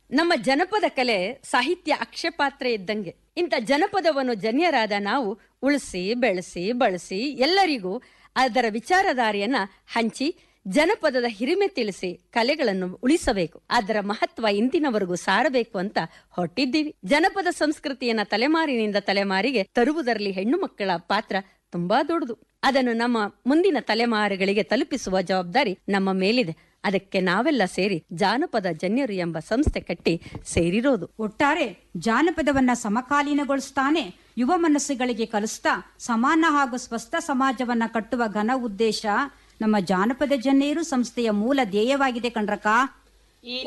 ನಮ್ಮ ಜನಪದ ಕಲೆ ಸಾಹಿತ್ಯ ಅಕ್ಷಪಾತ್ರೆ ಇದ್ದಂಗೆ ಇಂಥ ಜನಪದವನ್ನು ಜನ್ಯರಾದ ನಾವು ಉಳಿಸಿ ಬೆಳೆಸಿ ಬಳಸಿ ಎಲ್ಲರಿಗೂ ಅದರ ವಿಚಾರಧಾರೆಯನ್ನ ಹಂಚಿ ಜನಪದದ ಹಿರಿಮೆ ತಿಳಿಸಿ ಕಲೆಗಳನ್ನು ಉಳಿಸಬೇಕು ಅದರ ಮಹತ್ವ ಇಂದಿನವರೆಗೂ ಸಾರಬೇಕು ಅಂತ ಹೊರಟಿದ್ದೀವಿ ಜನಪದ ಸಂಸ್ಕೃತಿಯನ್ನ ತಲೆಮಾರಿನಿಂದ ತಲೆಮಾರಿಗೆ ತರುವುದರಲ್ಲಿ ಹೆಣ್ಣು ಮಕ್ಕಳ ಪಾತ್ರ ತುಂಬಾ ದೊಡ್ಡದು ಅದನ್ನು ನಮ್ಮ ಮುಂದಿನ ತಲೆಮಾರುಗಳಿಗೆ ತಲುಪಿಸುವ ಜವಾಬ್ದಾರಿ ನಮ್ಮ ಮೇಲಿದೆ ಅದಕ್ಕೆ ನಾವೆಲ್ಲ ಸೇರಿ ಜಾನಪದ ಜನ್ಯರು ಎಂಬ ಸಂಸ್ಥೆ ಕಟ್ಟಿ ಸೇರಿರೋದು ಒಟ್ಟಾರೆ ಜಾನಪದವನ್ನ ಸಮಕಾಲೀನಗೊಳಿಸ್ತಾನೆ ಯುವ ಮನಸ್ಸುಗಳಿಗೆ ಕಲಿಸ್ತಾ ಸಮಾನ ಹಾಗೂ ಸ್ವಸ್ಥ ಸಮಾಜವನ್ನ ಕಟ್ಟುವ ಘನ ಉದ್ದೇಶ ನಮ್ಮ ಜಾನಪದ ಜನ್ಯರು ಸಂಸ್ಥೆಯ ಮೂಲ ಧ್ಯೇಯವಾಗಿದೆ ಕಣ್ರಕ್ಕ ಈ